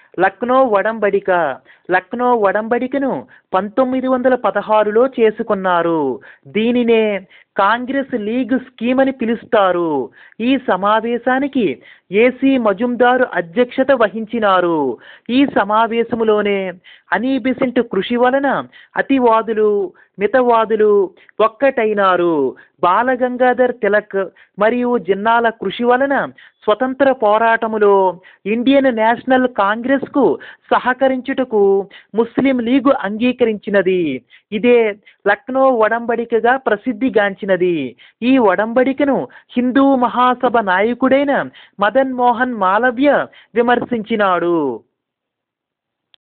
లక్నో వడంబడిక లక్నో వడంబడికను పంతొమ్మిది వందల పదహారులో చేసుకున్నారు దీనినే కాంగ్రెస్ లీగ్ స్కీమ్ అని పిలుస్తారు ఈ సమావేశానికి ఏసీ మజుందారు అధ్యక్షత వహించినారు ఈ సమావేశంలోనే అనీ బెసెంట్ కృషి వలన అతివాదులు మితవాదులు ఒక్కటైనారు బాలగంగాధర్ తిలక్ మరియు జిన్నాల కృషి వలన స్వతంత్ర పోరాటములో ఇండియన్ నేషనల్ కాంగ్రెస్కు సహకరించుటకు ముస్లిం లీగు అంగీకరించినది ఇదే లక్నో ఒడంబడికగా ప్రసిద్ధిగాంచినది ఈ ఒడంబడికను హిందూ మహాసభ నాయకుడైన మదన్ మోహన్ మాలవ్య విమర్శించినాడు